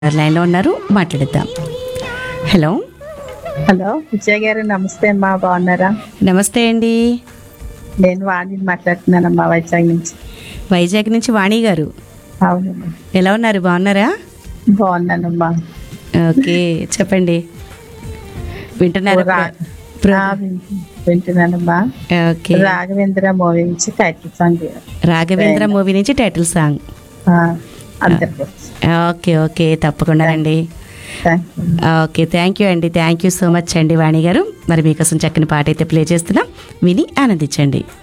లైన్లో ఉన్నారు మాట్లాడిద్దాం hello hello Vijay గారు నమస్తే అమ్మా బాగున్నారా నమస్తే అండి నేను వాణిని మాట్లాడుతున్నానమ్మా వైజాగ్ నుంచి వైజాగ్ నుంచి వాణి గారు అవునమ్మా ఎలా ఉన్నారు బాగున్నారా బాగున్నానమ్మా ఓకే చెప్పండి వింటున్నారు రా- ఆ, వింటు- వింటున్నానమ్మా ఓకే రాఘవేంద్ర మూవీ నుంచి టైటిల్ సాంగ్ రాఘవేంద్ర మూవీ నుంచి టైటిల్ సాంగ్ ఆ, అందరికీ ఓకే ఓకే తప్పకుండా అండి thank you okay thank you అండి థ్యాంక్ యూ సో మచ్ అండి వాణి గారు మరి మీకోసం చక్కని పాట అయితే ప్లే చేస్తున్నాం విని ఆనందించండి